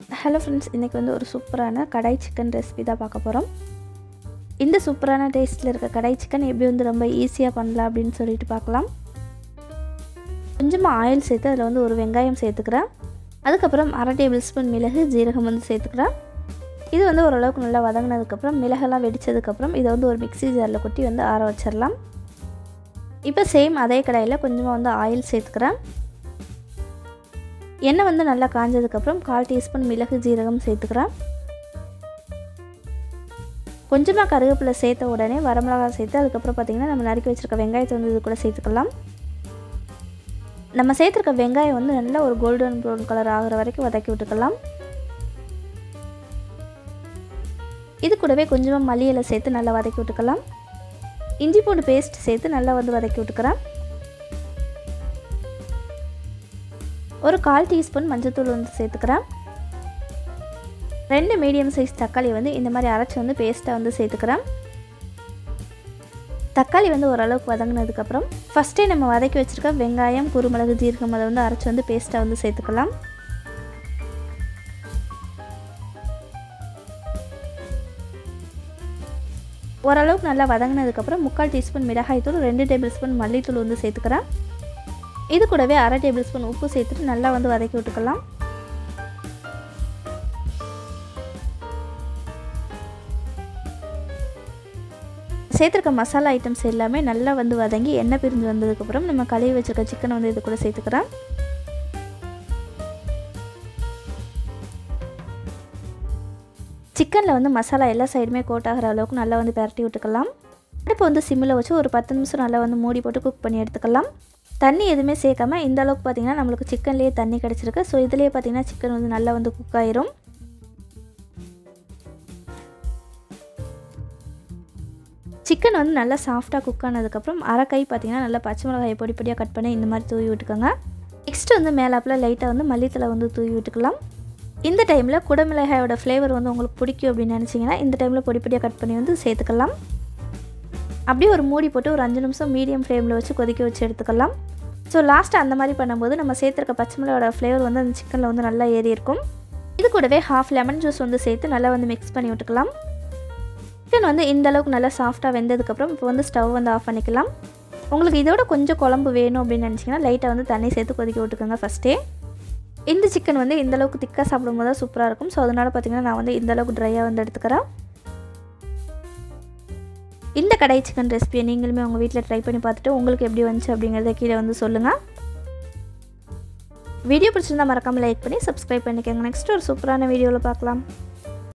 hello friends இன்றைக்கி வந்து ஒரு சூப்பரான கடாய் சிக்கன் ரெசிபி தான் பார்க்க போகிறோம் இந்த சூப்பரான டேஸ்ட்டில் இருக்க கடாய் சிக்கன் எப்படி வந்து ரொம்ப ஈஸியாக பண்ணலாம் அப்படின்னு சொல்லிட்டு பார்க்கலாம் கொஞ்சமாக ஆயில் சேர்த்து அதில் வந்து ஒரு வெங்காயம் சேர்த்துக்கிறேன் அதுக்கப்புறம் அரை டேபிள் ஸ்பூன் மிளகு ஜீரகம் வந்து சேர்த்துக்கிறேன் இது வந்து ஓரளவுக்கு நல்லா வதங்கினதுக்கப்புறம் மிளகெல்லாம் வெடித்ததுக்கப்புறம் இதை வந்து ஒரு மிக்ஸி ஜாரில் கொட்டி வந்து ஆற வச்சிடலாம் இப்போ சேம் அதே கடாயில் கொஞ்சமாக வந்து ஆயில் சேர்த்துக்கிறேன் எண்ணெய் வந்து நல்லா காஞ்சதுக்கப்புறம் கால் டீஸ்பூன் மிளகு ஜீரகம் சேர்த்துக்கிறேன் கொஞ்சமாக கருவேப்பிலை சேர்த்த உடனே வரமிளகாய் சேர்த்து அதுக்கப்புறம் பார்த்திங்கன்னா நம்ம நறுக்கி வச்சுருக்க வெங்காயத்தை வந்து இது கூட சேர்த்துக்கலாம் நம்ம சேர்த்துருக்க வெங்காயம் வந்து நல்லா ஒரு கோல்டன் ப்ரௌன் கலர் ஆகிற வரைக்கும் வதக்கி விட்டுக்கலாம் இது கூடவே கொஞ்சமாக மல்லி இலை சேர்த்து நல்லா வதக்கி விட்டுக்கலாம் இஞ்சி பூண்டு பேஸ்ட் சேர்த்து நல்லா வந்து வதக்கி விட்டுக்கிறேன் ஒரு கால் டீஸ்பூன் மஞ்சள்தூள் வந்து சேர்த்துக்கிறேன் ரெண்டு மீடியம் சைஸ் தக்காளி வந்து இந்த மாதிரி அரைச்சி வந்து பேஸ்ட்டாக வந்து சேர்த்துக்கிறேன் தக்காளி வந்து ஓரளவுக்கு வதங்கினதுக்கப்புறம் ஃபஸ்ட்டே நம்ம வதக்கி வச்சுருக்க வெங்காயம் குருமிளகு ஜீரகம் அதை வந்து அரைச்சி வந்து பேஸ்ட்டாக வந்து சேர்த்துக்கலாம் ஓரளவுக்கு நல்லா வதங்கினதுக்கப்புறம் முக்கால் டீஸ்பூன் மிளகாய்த்தூள் ரெண்டு டேபிள் ஸ்பூன் மல்லித்தூள் வந்து சேர்த்துக்கிறேன் இது கூடவே அரை டேபிள் ஸ்பூன் உப்பு சேர்த்துட்டு நல்லா வந்து வதக்கி விட்டுக்கலாம் சேர்த்துருக்க மசாலா ஐட்டம்ஸ் எல்லாமே நல்லா வந்து வதங்கி எண்ணெய் பிரிஞ்சு வந்ததுக்கப்புறம் நம்ம கழுவி வச்சுருக்க சிக்கனை வந்து இது கூட சேர்த்துக்கிறேன் சிக்கனில் வந்து மசாலா எல்லா சைடுமே கோட் ஆகிற அளவுக்கு நல்லா வந்து பரட்டி விட்டுக்கலாம் அடுப்பு வந்து சிம்மில் வச்சு ஒரு பத்து நிமிஷம் நல்லா வந்து மூடி போட்டு குக் பண்ணி எடுத்துக்கலாம் தண்ணி எதுவுமே சேர்க்காம இந்த அளவுக்கு பார்த்திங்கன்னா நம்மளுக்கு சிக்கன்லேயே தண்ணி கிடச்சிருக்கு ஸோ இதுலேயே பார்த்திங்கன்னா சிக்கன் வந்து நல்லா வந்து குக் ஆயிரும் சிக்கன் வந்து நல்லா சாஃப்டாக குக் ஆனதுக்கப்புறம் அரை கை பார்த்திங்கன்னா நல்லா பச்சை மிளகாயை பொடி பொடியாக கட் பண்ணி இந்த மாதிரி தூவி விட்டுக்கோங்க நெக்ஸ்ட் வந்து மேலாப்பில் லைட்டாக வந்து மல்லித்தலை வந்து தூவி விட்டுக்கலாம் இந்த டைமில் குடமிளகாயோட ஃப்ளேவர் வந்து உங்களுக்கு பிடிக்கும் அப்படின்னு நினச்சிங்கன்னா இந்த டைமில் பொடி பொடியாக கட் பண்ணி வந்து சேர்த்துக்கலாம் அப்படியே ஒரு மூடி போட்டு ஒரு அஞ்சு நிமிஷம் மீடியம் ஃப்ளேமில் வச்சு கொதிக்க வச்சு எடுத்துக்கலாம் ஸோ லாஸ்ட்டு அந்த மாதிரி பண்ணும்போது நம்ம சேர்த்துருக்க பச்சை மிளகாயோட ஃப்ளேவர் வந்து அந்த சிக்கனில் வந்து நல்லா ஏறி இருக்கும் இது கூடவே ஹாஃப் லெமன் ஜூஸ் வந்து சேர்த்து நல்லா வந்து மிக்ஸ் பண்ணி விட்டுக்கலாம் சிக்கன் வந்து இந்த அளவுக்கு நல்லா சாஃப்டாக வெந்ததுக்கப்புறம் இப்போ வந்து ஸ்டவ் வந்து ஆஃப் பண்ணிக்கலாம் உங்களுக்கு இதோட கொஞ்சம் குழம்பு வேணும் அப்படின்னு நினச்சிங்கன்னா லைட்டாக வந்து தண்ணி சேர்த்து கொதிக்க விட்டுக்கோங்க ஃபஸ்ட்டே இந்த சிக்கன் வந்து இந்த அளவுக்கு திக்காக சாப்பிடும்போது தான் சூப்பராக இருக்கும் ஸோ அதனால் பார்த்திங்கன்னா நான் வந்து இந்த அளவுக்கு ட்ரையாக வந்து எடுத்துக்கிறேன் இந்த கடை சிக்கன் ரெசிபியை நீங்களுமே உங்கள் வீட்டில் ட்ரை பண்ணி பார்த்துட்டு உங்களுக்கு எப்படி வந்துச்சு அப்படிங்கிறத கீழே வந்து சொல்லுங்கள் வீடியோ பிடிச்சிருந்தா மறக்காமல் லைக் பண்ணி சப்ஸ்கிரைப் பண்ணிக்கோங்க நெக்ஸ்ட் ஒரு சூப்பரான வீடியோவில் பார்க்கலாம்